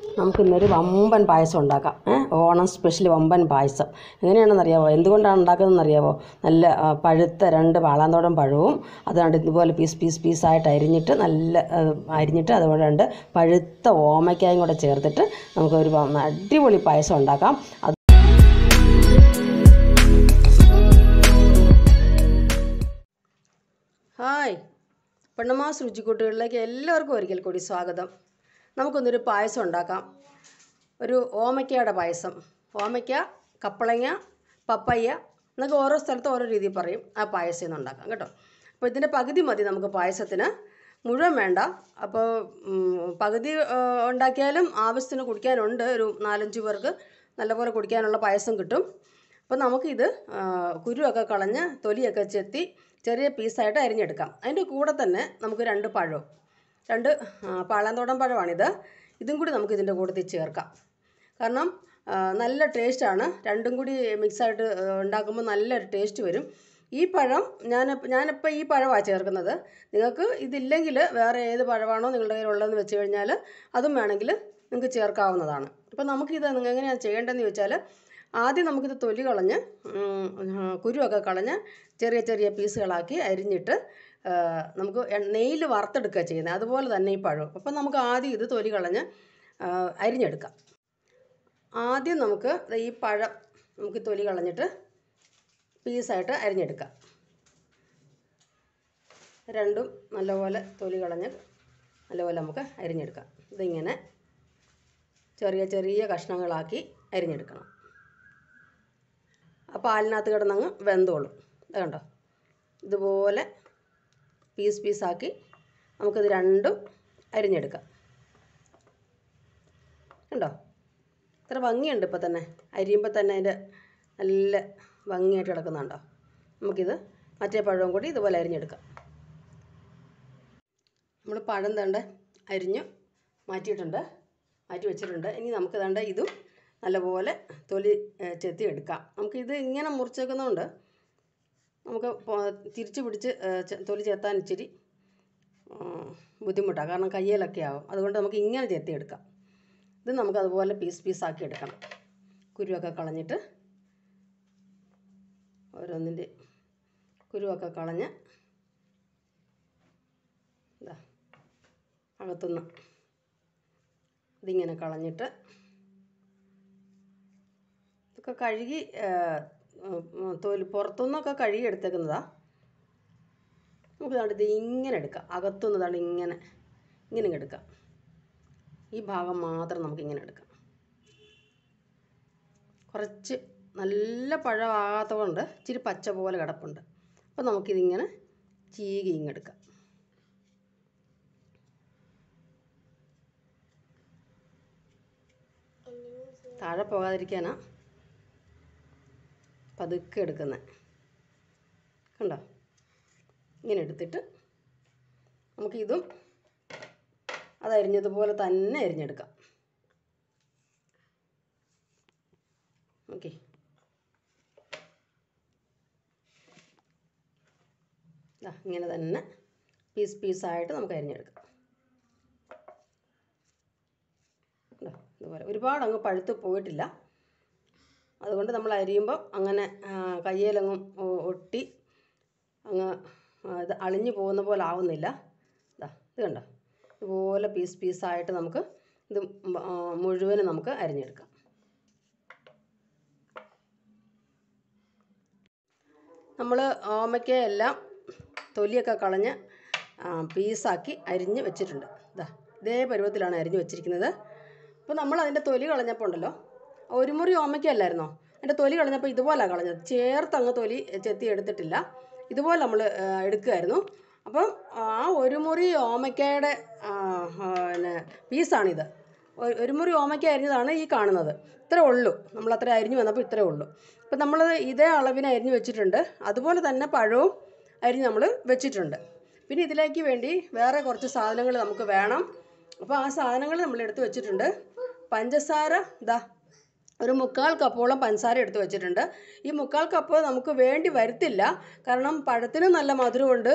നമുക്കിന്നൊരു വമ്പൻ പായസം ഉണ്ടാക്കാം ഏ ഓണം സ്പെഷ്യൽ വമ്പൻ പായസം എങ്ങനെയാണെന്ന് അറിയാവോ എന്തുകൊണ്ടാണ് ഉണ്ടാക്കുന്നതെന്ന് അറിയാവോ നല്ല ആ, പഴുത്ത രണ്ട് വാളാന്തോടം പഴവും അതുകൊണ്ട് ഇതുപോലെ പീസ് പീസ് പീസായിട്ട് അരിഞ്ഞിട്ട് നല്ല ആ, അരിഞ്ഞിട്ട് അതുപോലെ രണ്ട് പഴുത്ത ഓമയ്ക്കായും കൂടെ ചേർത്തിട്ട് നമുക്കൊരു വ- അടിപൊളി പായസം ഉണ്ടാക്കാം അത് ഹായ് പെണ്ണമാസ് രുചിക്കൂട്ടുകളിലേക്ക് എല്ലാവർക്കും ഒരിക്കൽ കൂടി സ്വാഗതം നമുക്കൊന്നൊരു പായസം ഉണ്ടാക്കാം ഒരു ഓമയ്ക്കയുടെ പായസം ഓമയ്ക്ക കപ്പളങ്ങ പപ്പയ്യ എന്നൊക്കെ ഓരോ സ്ഥലത്ത് ഓരോ രീതിയിൽ പറയും ആ പായസം ഇന്ന് ഉണ്ടാക്കാം കേട്ടോ അപ്പോൾ ഇതിൻ്റെ പകുതി മതി നമുക്ക് പായസത്തിന് മുഴുവൻ വേണ്ട അപ്പോൾ ഉം, പകുതി ആ, ഉണ്ടാക്കിയാലും ആവശ്യത്തിന് കുടിക്കാനുണ്ട് ഒരു നാലഞ്ച് പേർക്ക് നല്ലപോലെ കുടിക്കാനുള്ള പായസം കിട്ടും അപ്പോൾ നമുക്കിത് ആ, കുരുവൊക്കെ കളഞ്ഞ് തൊലിയൊക്കെ ചെത്തി ചെറിയ പീസായിട്ട് അരിഞ്ഞെടുക്കാം അതിൻ്റെ കൂടെ തന്നെ നമുക്ക് രണ്ട് പഴവും രണ്ട് ആ, പാളാന്തോടൻ പഴമാണിത് ഇതും കൂടി നമുക്ക് ഇതിൻ്റെ കൂട്ടത്തിൽ ചേർക്കാം കാരണം ആ, നല്ല ടേസ്റ്റാണ് രണ്ടും കൂടി മിക്സായിട്ട് ഉണ്ടാക്കുമ്പോൾ നല്ലൊരു ടേസ്റ്റ് വരും ഈ പഴം ഞാൻ ഞാനിപ്പോൾ ഈ പഴമാണ് ചേർക്കുന്നത് നിങ്ങൾക്ക് ഇതില്ലെങ്കിൽ വേറെ ഏത് പഴമാണോ നിങ്ങളുടെ കയ്യിലുള്ളതെന്ന് വെച്ച് കഴിഞ്ഞാൽ അതും വേണമെങ്കിൽ നിങ്ങൾക്ക് ചേർക്കാവുന്നതാണ് അപ്പോൾ നമുക്കിത് നിങ്ങൾ എങ്ങനെയാണ് ചെയ്യേണ്ടതെന്ന് ചോദിച്ചാൽ ആദ്യം നമുക്കിത് തൊലി കളഞ്ഞ് ഉം, ആ, കുരുവൊക്കെ കളഞ്ഞ് ചെറിയ ചെറിയ പീസുകളാക്കി അരിഞ്ഞിട്ട് ആ, നമുക്ക് നെയ്യിൽ വറുത്തെടുക്കുക ചെയ്യുന്നത് അതുപോലെ തന്നെ ഈ പഴം അപ്പം നമുക്ക് ആദ്യം ഇത് തൊലി കളഞ്ഞ് ആ, അരിഞ്ഞെടുക്കാം ആദ്യം നമുക്ക് ദേ ഈ പഴം നമുക്ക് തൊലി കളഞ്ഞിട്ട് പീസായിട്ട് അരിഞ്ഞെടുക്കാം രണ്ടും നല്ലപോലെ തൊലി കളഞ്ഞ് നല്ലപോലെ നമുക്ക് അരിഞ്ഞെടുക്കാം ഇതിങ്ങനെ ചെറിയ ചെറിയ കഷ്ണങ്ങളാക്കി അരിഞ്ഞെടുക്കണം ആ പാലിനകത്ത് കിടന്നങ്ങ് വെന്തോളും ഇത് കണ്ടോ ഇതുപോലെ പീസ് പീസാക്കി നമുക്കിത് രണ്ടും അരിഞ്ഞെടുക്കാം കണ്ടോ ഇത്ര ഭംഗിയുണ്ട് ഇപ്പോൾ തന്നെ അരിയുമ്പോൾ തന്നെ അതിൻ്റെ നല്ല ഭംഗിയായിട്ട് കിടക്കുന്നുണ്ടോ നമുക്കിത് മറ്റേ പഴവും കൂടി ഇതുപോലെ അരിഞ്ഞെടുക്കാം നമ്മൾ പഴം തണ്ട് അരിഞ്ഞു മാറ്റിയിട്ടുണ്ട് മാറ്റി വെച്ചിട്ടുണ്ട് ഇനി നമുക്ക് തണ്ട ഇതും നല്ലപോലെ തൊലി ഏഹ്, ചെത്തി എടുക്കാം നമുക്കിത് ഇങ്ങനെ മുറിച്ചേക്കുന്നതുകൊണ്ട് നമുക്ക് പോ- തിരിച്ച് പിടിച്ച് ഏഹ്, ചെ- തൊലി ചെത്താൻ ഇച്ചിരി ബുദ്ധിമുട്ടാണ് കാരണം കയ്യിലൊക്കെ ആവും അതുകൊണ്ട് നമുക്ക് ഇങ്ങനെ ചെത്തിയെടുക്കാം ഇത് നമുക്ക് അതുപോലെ പീസ് പീസാക്കി എടുക്കണം കുരുവൊക്കെ കളഞ്ഞിട്ട് ഓരോന്നിൻ്റെ കുരുവൊക്കെ കളഞ്ഞ് ഇതാ അകത്തുനിന്ന് ഇതിങ്ങനെ കളഞ്ഞിട്ട് ഇതൊക്കെ കഴുകി ആ, ഉം, തൊലി പുറത്തുനിന്നൊക്കെ കഴുകി എടുത്തേക്കുന്നതാ നമുക്ക് ദാണ്ട് ഇത് ഇങ്ങനെ എടുക്കാം അകത്തുനിന്ന് ദാണ്ട് ഇങ്ങനെ ഇങ്ങനെ ഇങ്ങ് എടുക്കാം ഈ ഭാഗം മാത്രം നമുക്ക് ഇങ്ങനെ എടുക്കാം കുറച്ച് നല്ല പഴമാകാത്ത കൊണ്ട് ഇച്ചിരി പച്ച പോലെ കിടപ്പുണ്ട് അപ്പോൾ നമുക്കിതിങ്ങനെ ചീകി ഇങ്ങെടുക്കാം താഴെ പോകാതിരിക്കാനാ പതുക്കെ എടുക്കുന്നത് കണ്ടോ ഇങ്ങനെ എടുത്തിട്ട് നമുക്കിതും അത് അരിഞ്ഞതുപോലെ തന്നെ അരിഞ്ഞെടുക്കാം ഓക്കെ ദാ ഇങ്ങനെ തന്നെ പീസ് പീസായിട്ട് നമുക്ക് അരിഞ്ഞെടുക്കാം കണ്ടോ ഇതുപോലെ ഒരുപാട് അങ്ങ് പഴുത്ത് പോയിട്ടില്ല അതുകൊണ്ട് നമ്മൾ അരിയുമ്പോൾ അങ്ങനെ ആ, കയ്യിലങ്ങും ഒ- ഒട്ടി അങ്ങ് ആ, ഇത് അളിഞ്ഞു പോകുന്ന പോലെ ആവുന്നില്ല ഇതാ ഇത് കണ്ടോ ഇതുപോലെ പീസ് പീസായിട്ട് നമുക്ക് ഇത് മ- ആ, മുഴുവനും നമുക്ക് അരിഞ്ഞെടുക്കാം നമ്മൾ ഓമയ്ക്കയെല്ലാം തൊലിയൊക്കെ കളഞ്ഞ് ആ, പീസാക്കി അരിഞ്ഞ് വെച്ചിട്ടുണ്ട് ഇതാ ഇതേ പരുവത്തിലാണ് അരിഞ്ഞ് വെച്ചിരിക്കുന്നത് അപ്പോൾ നമ്മൾ അതിൻ്റെ തൊലി കളഞ്ഞപ്പോൾ ഉണ്ടല്ലോ ഒരു മുറി ഓമയ്ക്കല്ലായിരുന്നോ അതിൻ്റെ തൊലി കളഞ്ഞപ്പോൾ ഇതുപോലാണ് കളഞ്ഞത് ചേർത്ത് അങ്ങ് തൊലി ചെത്തി എടുത്തിട്ടില്ല ഇതുപോലെ നമ്മൾ എടുക്കുമായിരുന്നു അപ്പം ആ ഒരു മുറി ഓമയ്ക്കയുടെ ആ, ആ, പിന്നെ പീസാണിത് ഒ- ഒരു മുറി ഓമയ്ക്ക അരിഞ്ഞതാണ് ഈ കാണുന്നത് ഇത്രേ ഉള്ളൂ നമ്മൾ അത്ര അരിഞ്ഞു വന്നപ്പോൾ ഇത്രേ ഉള്ളൂ അപ്പം നമ്മൾ ഇതേ അളവിന് അരിഞ്ഞു വെച്ചിട്ടുണ്ട് അതുപോലെ തന്നെ പഴവും അരിഞ്ഞ് നമ്മൾ വെച്ചിട്ടുണ്ട് പിന്നെ ഇതിലേക്ക് വേണ്ടി വേറെ കുറച്ച് സാധനങ്ങൾ നമുക്ക് വേണം അപ്പോൾ ആ സാധനങ്ങൾ നമ്മൾ എടുത്ത് വെച്ചിട്ടുണ്ട് പഞ്ചസാര ഇതാ ഒരു മുക്കാൽ കപ്പോളം പഞ്ചസാര എടുത്ത് വെച്ചിട്ടുണ്ട് ഈ മുക്കാൽ കപ്പ് നമുക്ക് വേണ്ടി വരത്തില്ല കാരണം പഴത്തിന് നല്ല മധുരമുണ്ട്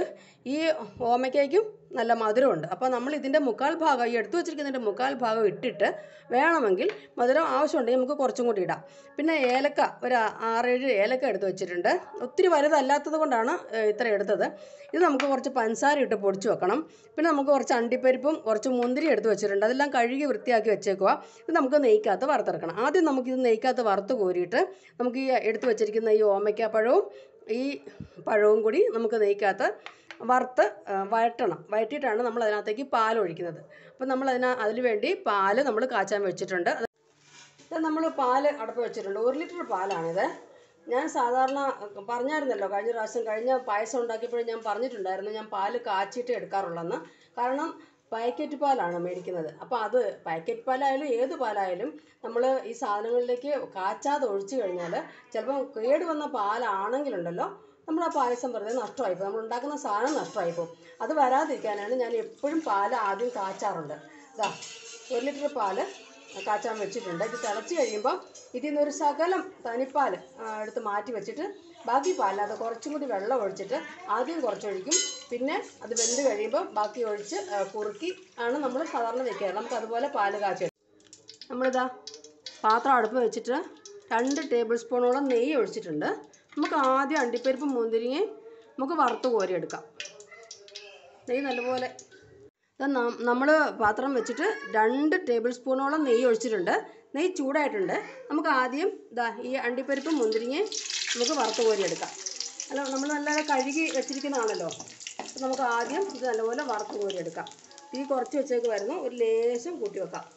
ഈ ഓമയ്ക്കയ്ക്കും നല്ല മധുരമുണ്ട് അപ്പോൾ നമ്മൾ ഇതിൻ്റെ മുക്കാൽ ഭാഗം ഈ എടുത്തു വെച്ചിരിക്കുന്നതിൻ്റെ മുക്കാൽ ഭാഗം ഇട്ടിട്ട് വേണമെങ്കിൽ മധുരം ആവശ്യമുണ്ടെങ്കിൽ നമുക്ക് കുറച്ചും കൂടി ഇടാം പിന്നെ ഏലക്ക ഒരു ആ- ആറേഴ് ഏലക്ക എടുത്ത് വെച്ചിട്ടുണ്ട് ഒത്തിരി വലുതല്ലാത്തത് കൊണ്ടാണ് ഏഹ്, ഇത്ര എടുത്തത് ഇത് നമുക്ക് കുറച്ച് പഞ്ചസാര ഇട്ട് പൊടിച്ച് വെക്കണം പിന്നെ നമുക്ക് കുറച്ച് അണ്ടിപ്പരിപ്പും കുറച്ച് മുന്തിരി എടുത്ത് വെച്ചിട്ടുണ്ട് അതെല്ലാം കഴുകി വൃത്തിയാക്കി വെച്ചേക്കുക ഇത് നമുക്ക് നെയ്ക്കകത്ത് വറുത്തെടുക്കണം ആദ്യം നമുക്കിത് നെയ്ക്കകത്ത് വറുത്ത് കോരിയിട്ട് നമുക്ക് ഈ എടുത്ത് വെച്ചിരിക്കുന്ന ഈ ഓമയ്ക്ക പഴവും ഈ പഴവും കൂടി നമുക്ക് നെയ്ക്കകത്ത് വറുത്ത് ആ, വഴറ്റണം വഴറ്റിയിട്ടാണ് നമ്മൾ അതിനകത്തേക്ക് പാൽ ഒഴിക്കുന്നത് അപ്പം നമ്മൾ അതിന അതിന് വേണ്ടി പാല് നമ്മൾ കാച്ചാൻ വെച്ചിട്ടുണ്ട് ഇത് നമ്മൾ പാല് അടപ്പ് വെച്ചിട്ടുണ്ട് ഒരു ലിറ്റർ പാലാണിത് ഞാൻ സാധാരണ പറഞ്ഞായിരുന്നല്ലോ കഴിഞ്ഞ പ്രാവശ്യം കഴിഞ്ഞ പായസം ഉണ്ടാക്കിയപ്പോഴും ഞാൻ പറഞ്ഞിട്ടുണ്ടായിരുന്നു ഞാൻ പാല് കാച്ചിട്ട് എടുക്കാറുള്ളെന്ന് കാരണം പാക്കറ്റ് പാലാണ് മേടിക്കുന്നത് അപ്പോൾ അത് പാക്കറ്റ് പാലായാലും ഏത് പാലായാലും നമ്മൾ ഈ സാധനങ്ങളിലേക്ക് കാച്ചാതെ ഒഴിച്ചു കഴിഞ്ഞാൽ ചിലപ്പം കേട് വന്ന പാലാണെങ്കിലുണ്ടല്ലോ നമ്മൾ ആ പായസം വെറുതെ നഷ്ടമായി പോകും നമ്മൾ ഉണ്ടാക്കുന്ന സാധനം നഷ്ടമായി പോകും അത് വരാതിരിക്കാനാണ് ഞാൻ എപ്പോഴും പാല് ആദ്യം കാച്ചാറുണ്ട് ഇതാ ഒരു ലിറ്റർ പാല് കാച്ചാൻ വെച്ചിട്ടുണ്ട് ഇത് തിളച്ച് കഴിയുമ്പോൾ ഇതിൽ നിന്ന് ഒരു ശകലം തനിപ്പാൽ ആ, എടുത്ത് മാറ്റി വെച്ചിട്ട് ബാക്കി പാലിനകത്ത് കുറച്ചും കൂടി വെള്ളം ഒഴിച്ചിട്ട് ആദ്യം കുറച്ചൊഴിക്കും പിന്നെ അത് വെന്ത് കഴിയുമ്പോൾ ബാക്കി ഒഴിച്ച് ആ, കുറുക്കി ആണ് നമ്മൾ സാധാരണ വെക്കുക നമുക്ക് അതുപോലെ പാല് കാച്ചി നമ്മളിതാ പാത്രം അടുപ്പ് വെച്ചിട്ട് രണ്ട് ടേബിൾ സ്പൂണോളം നെയ്യ് ഒഴിച്ചിട്ടുണ്ട് നമുക്ക് ആദ്യം അണ്ടിപ്പരിപ്പ് മുന്തിരിങ്ങയും നമുക്ക് വറുത്ത് കോരിയെടുക്കാം നെയ്യ് നല്ലപോലെ നമ്മൾ പാത്രം വെച്ചിട്ട് രണ്ട് ടേബിൾ സ്പൂണോളം നെയ്യ് ഒഴിച്ചിട്ടുണ്ട് നെയ്യ് ചൂടായിട്ടുണ്ട് നമുക്ക് ആദ്യം ഇതാ ഈ അണ്ടിപ്പരിപ്പും മുന്തിരിങ്ങയും നമുക്ക് വറുത്ത് കോരിയെടുക്കാം അല്ല നമ്മൾ നല്ല കഴുകി വെച്ചിരിക്കുന്നതാണല്ലോ അപ്പോൾ നമുക്ക് ആദ്യം ഇത് നല്ലപോലെ വറുത്ത് കോരിയെടുക്കാം തീ കുറച്ച് വെച്ചേക്ക് വരുന്നു ഒരു ലേശം കൂട്ടി വെക്കാം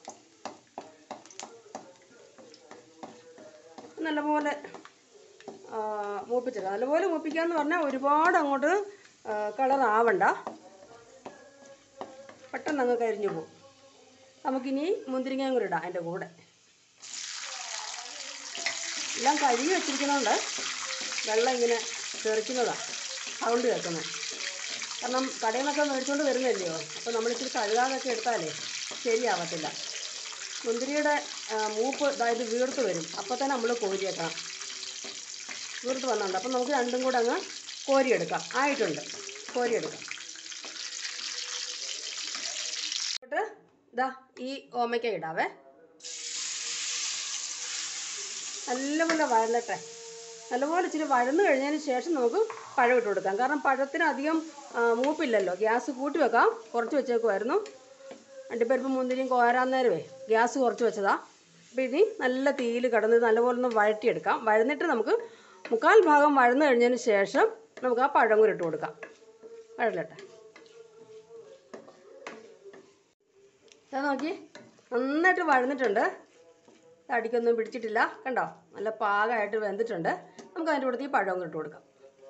നല്ലപോലെ ആ, മൂപ്പിച്ചെടുക്കാം നല്ലപോലെ മൂപ്പിക്കുക എന്ന് പറഞ്ഞാൽ ഒരുപാട് അങ്ങോട്ട് കളർ ആവണ്ട പെട്ടെന്ന് അങ്ങ് കരിഞ്ഞു പോകും നമുക്കിനി മുന്തിരിങ്ങയും കൂടി ഇടാം അതിൻ്റെ കൂടെ എല്ലാം കഴുകി വെച്ചിരിക്കുന്നതുകൊണ്ട് വെള്ളം ഇങ്ങനെ തെറിക്കുന്നതാണ് സൗണ്ട് കേൾക്കുന്നത് കാരണം കടയിൽ നിന്നൊക്കെ മേടിച്ചുകൊണ്ട് വരുന്നില്ലയോ അപ്പോൾ നമ്മൾ ഇച്ചിരി കഴുകാതൊക്കെ എടുത്താലേ ശരിയാവത്തില്ല മുന്തിരിയുടെ ആ, മൂപ്പ് അതായത് വീർത്ത് വരും അപ്പോൾ തന്നെ നമ്മൾ കോരിയേക്കണം വീർത്ത് വന്നുണ്ട് അപ്പം നമുക്ക് രണ്ടും കൂടെ അങ്ങ് കോരിയെടുക്കാം ആയിട്ടുണ്ട് കോരിയെടുക്കാം എന്നിട്ട് ഇതാ ഈ ഓമയ്ക്ക ഇടാവേ നല്ലപോലെ വഴലട്ടെ നല്ലപോലെ ഇച്ചിരി വഴന്ന് കഴിഞ്ഞതിന് ശേഷം നമുക്ക് പഴം ഇട്ട് കൊടുക്കാം കാരണം പഴത്തിന് അധികം ആ, മൂപ്പില്ലല്ലോ ഗ്യാസ് കൂട്ടി വെക്കാം കുറച്ച് വെച്ചേക്കുമായിരുന്നു അണ്ടിപ്പരിപ്പ് മുന്തിരിയും കോരാൻ നേരമേ ഗ്യാസ് കുറച്ച് വെച്ചതാ അപ്പോൾ ഇനി നല്ല തീയിൽ കിടന്ന് ഇത് നല്ലപോലെ ഒന്ന് വഴറ്റിയെടുക്കാം വഴന്നിട്ട് നമുക്ക് മുക്കാൽ ഭാഗം വഴന്ന് കഴിഞ്ഞതിന് ശേഷം നമുക്ക് ആ പഴം കൂടി ഇട്ട് കൊടുക്കാം വഴലട്ടെ ഇതാ നോക്കി നന്നായിട്ട് വഴന്നിട്ടുണ്ട് അടിക്കൊന്നും പിടിച്ചിട്ടില്ല കണ്ടോ നല്ല പാകമായിട്ട് വെന്തിട്ടുണ്ട് നമുക്ക് അതിൻ്റെ കൂടെ ഈ പഴം ഇട്ട് കൊടുക്കാം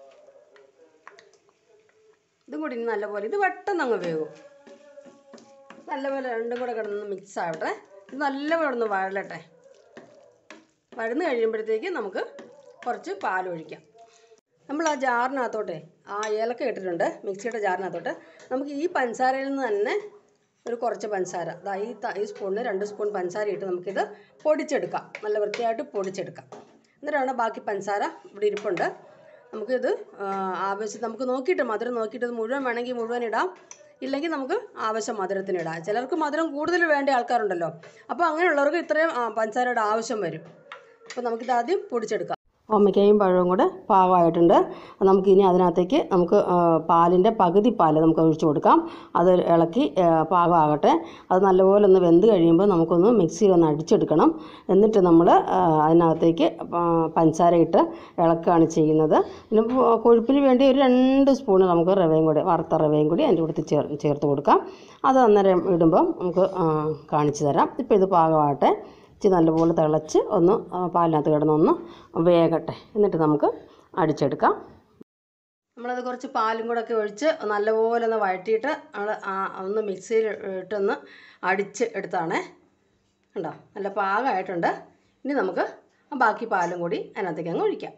ഇതും കൂടി ഇനി നല്ലപോലെ ഇത് പെട്ടെന്ന് അങ്ങ് വേകും നല്ലപോലെ രണ്ടും കൂടെ കിടന്ന് മിക്സ് ആവട്ടെ ഇത് നല്ലപോലെ ഒന്ന് വഴലട്ടെ വഴന്ന് കഴിയുമ്പോഴത്തേക്ക് നമുക്ക് കുറച്ച് പാലൊഴിക്കാം നമ്മൾ ആ ജാറിനകത്തോട്ടെ ആ ഏലക്ക ഇട്ടിട്ടുണ്ട് മിക്സിയുടെ ജാറിനകത്തോട്ട് നമുക്ക് ഈ പഞ്ചസാരയിൽ നിന്ന് തന്നെ ഒരു കുറച്ച് പഞ്ചസാര അതാ ഈ ത- ഈ സ്പൂണിന് രണ്ട് സ്പൂൺ പഞ്ചസാര ഇട്ട് നമുക്കിത് പൊടിച്ചെടുക്കാം നല്ല വൃത്തിയായിട്ട് പൊടിച്ചെടുക്കാം എന്നിട്ടാണ് ബാക്കി പഞ്ചസാര ഇവിടെ ഇരിപ്പുണ്ട് നമുക്കിത് ആ, ആവശ്യം നമുക്ക് നോക്കിയിട്ട് മധുരം നോക്കിയിട്ട് ഇത് മുഴുവൻ വേണമെങ്കിൽ മുഴുവൻ ഇടാം ഇല്ലെങ്കിൽ നമുക്ക് ആവശ്യം മധുരത്തിന് ഇടാം ചിലർക്ക് മധുരം കൂടുതൽ വേണ്ട ആൾക്കാരുണ്ടല്ലോ അപ്പോൾ അങ്ങനെയുള്ളവർക്ക് ഇത്രയും ആ, പഞ്ചസാരയുടെ ആവശ്യം വരും അപ്പോൾ നമുക്കിത് ആദ്യം പൊടിച്ചെടുക്കാം ഓമയ്ക്കയും പഴവും കൂടെ പാകമായിട്ടുണ്ട് നമുക്കിനി അതിനകത്തേക്ക് നമുക്ക് ആ, പാലിൻ്റെ പകുതി പാല് നമുക്ക് ഒഴിച്ചു കൊടുക്കാം അത് ഇളക്കി ആ, പാകമാകട്ടെ അത് നല്ലപോലെ ഒന്ന് വെന്ത് കഴിയുമ്പോൾ നമുക്കൊന്ന് മിക്സിയിൽ ഒന്ന് അടിച്ചെടുക്കണം എന്നിട്ട് നമ്മൾ ആ, അതിനകത്തേക്ക് ആ, പഞ്ചസാര ഇട്ട് ഇളക്കുകയാണ് ചെയ്യുന്നത് പിന്നെ പൊ- കൊഴുപ്പിന് വേണ്ടി ഒരു രണ്ട് സ്പൂണ് നമുക്ക് റവയും കൂടി വറുത്ത റവയും കൂടി അതിൻ്റെ കൂടെ ചേർ ചേർത്ത് കൊടുക്കാം അത് അന്നേരം ഇടുമ്പം നമുക്ക് ആ, കാണിച്ചു തരാം ഇപ്പോൾ ഇത് പാകമാകട്ടെ ഇച്ചിരി നല്ലപോലെ തിളച്ച് ഒന്ന് ആ, പാലിനകത്ത് കിടന്നൊന്ന് വേകട്ടെ എന്നിട്ട് നമുക്ക് അടിച്ചെടുക്കാം നമ്മളത് കുറച്ച് പാലും കൂടെ ഒക്കെ ഒഴിച്ച് നല്ലപോലെ ഒന്ന് വഴറ്റിയിട്ട് നമ്മൾ ഒന്ന് മിക്സിയിൽ ഇട്ടൊന്ന് അടിച്ച് എടുത്താണേ കണ്ടോ നല്ല പാകമായിട്ടുണ്ട് ഇനി നമുക്ക് ആ ബാക്കി പാലും കൂടി അതിനകത്തേക്ക് അങ്ങ് ഒഴിക്കാം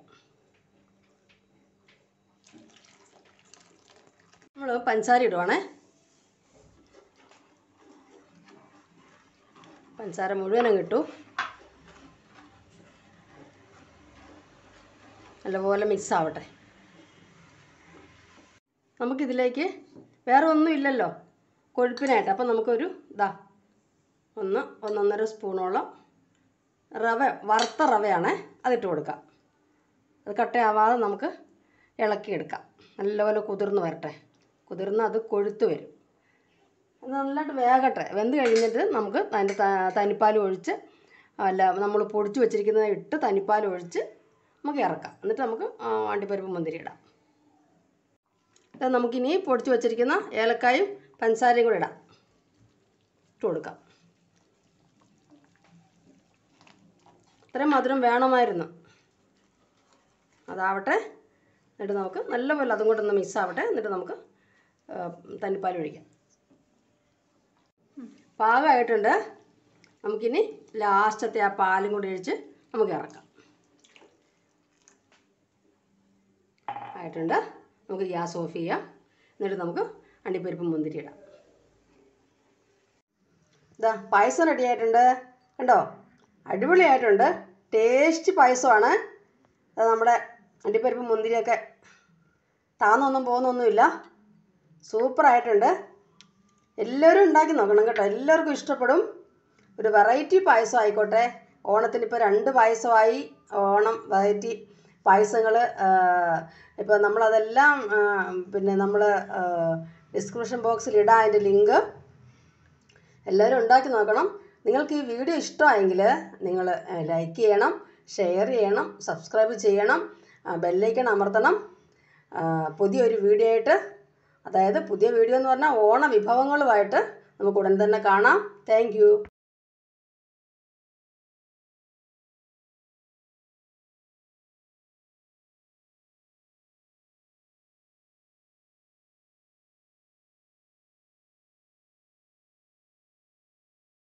നമ്മൾ പഞ്ചസാര ഇടുവാണേ പഞ്ചസാര മുഴുവനും കിട്ടു നല്ലപോലെ മിക്സ് ആവട്ടെ നമുക്കിതിലേക്ക് വേറെ ഒന്നും ഇല്ലല്ലോ കൊഴുപ്പിനായിട്ട് അപ്പം നമുക്കൊരു ഇതാ ഒന്ന് ഒന്നൊന്നര സ്പൂണോളം റവ വറുത്ത റവയാണേ അതിട്ട് കൊടുക്കാം അത് കട്ടയാവാതെ നമുക്ക് ഇളക്കിയെടുക്കാം നല്ലപോലെ കുതിർന്ന് വരട്ടെ കുതിർന്ന് അത് കൊഴുത്ത് വരും അത് നല്ലതായിട്ട് വേകട്ടെ വെന്ത് കഴിഞ്ഞിട്ട് നമുക്ക് അതിൻ്റെ ത- തനിപ്പാൽ ഒഴിച്ച് അല്ല നമ്മൾ പൊടിച്ച് വെച്ചിരിക്കുന്നത് ഇട്ട് തനിപ്പാൽ ഒഴിച്ച് നമുക്ക് ഇറക്കാം എന്നിട്ട് നമുക്ക് ആ, അണ്ടിപ്പരിപ്പ് മുന്തിരി ഇടാം ഇത് നമുക്കിനി പൊടിച്ച് വെച്ചിരിക്കുന്ന ഏലക്കായും പഞ്ചസാരയും കൂടെ ഇടാം ഇട്ട് കൊടുക്കാം ഇത്രയും മധുരം വേണമായിരുന്നു അതാവട്ടെ എന്നിട്ട് നമുക്ക് നല്ലപോലെ അതും കൂടെ ഒന്ന് മിക്സ് ആവട്ടെ എന്നിട്ട് നമുക്ക് ആ, തനിപ്പാൽ ഒഴിക്കാം പാകമായിട്ടുണ്ട് നമുക്കിനി ലാസ്റ്റത്തെ ആ പാലും കൂടി ഒഴിച്ച് നമുക്ക് ഇറക്കാം ആയിട്ടുണ്ട് നമുക്ക് ഗ്യാസ് ഓഫ് ചെയ്യാം എന്നിട്ട് നമുക്ക് അണ്ടിപ്പരിപ്പ് മുന്തിരി ഇടാം ഇതാ പായസം റെഡി ആയിട്ടുണ്ട് കണ്ടോ അടിപൊളിയായിട്ടുണ്ട് ടേസ്റ്റ് പായസമാണ് അത് നമ്മുടെ അണ്ടിപ്പരിപ്പ് മുന്തിരിയൊക്കെ താന്നൊന്നും പോകുന്നൊന്നുമില്ല സൂപ്പറായിട്ടുണ്ട് എല്ലാവരും ഉണ്ടാക്കി നോക്കണം കേട്ടോ എല്ലാവർക്കും ഇഷ്ടപ്പെടും ഒരു വെറൈറ്റി പായസം ആയിക്കോട്ടെ ഓണത്തിന് ഇപ്പോൾ രണ്ട് പായസമായി ഓണം വെറൈറ്റി പായസങ്ങൾ ഇപ്പോൾ നമ്മളതെല്ലാം ആ, പിന്നെ നമ്മൾ ഡിസ്ക്രിപ്ഷൻ ബോക്സിൽ ഇടാം അതിൻ്റെ ലിങ്ക് എല്ലാവരും ഉണ്ടാക്കി നോക്കണം നിങ്ങൾക്ക് ഈ വീഡിയോ ഇഷ്ടമായെങ്കിൽ നിങ്ങൾ ലൈക്ക് ചെയ്യണം ഷെയർ ചെയ്യണം സബ്സ്ക്രൈബ് ചെയ്യണം ബെല്ലൈക്കൺ അമർത്തണം ആ, പുതിയൊരു വീഡിയോ ആയിട്ട് അതായത് പുതിയ വീഡിയോ എന്ന് പറഞ്ഞാൽ ഓണ വിഭവങ്ങളുമായിട്ട് നമുക്ക് ഉടൻ തന്നെ കാണാം താങ്ക്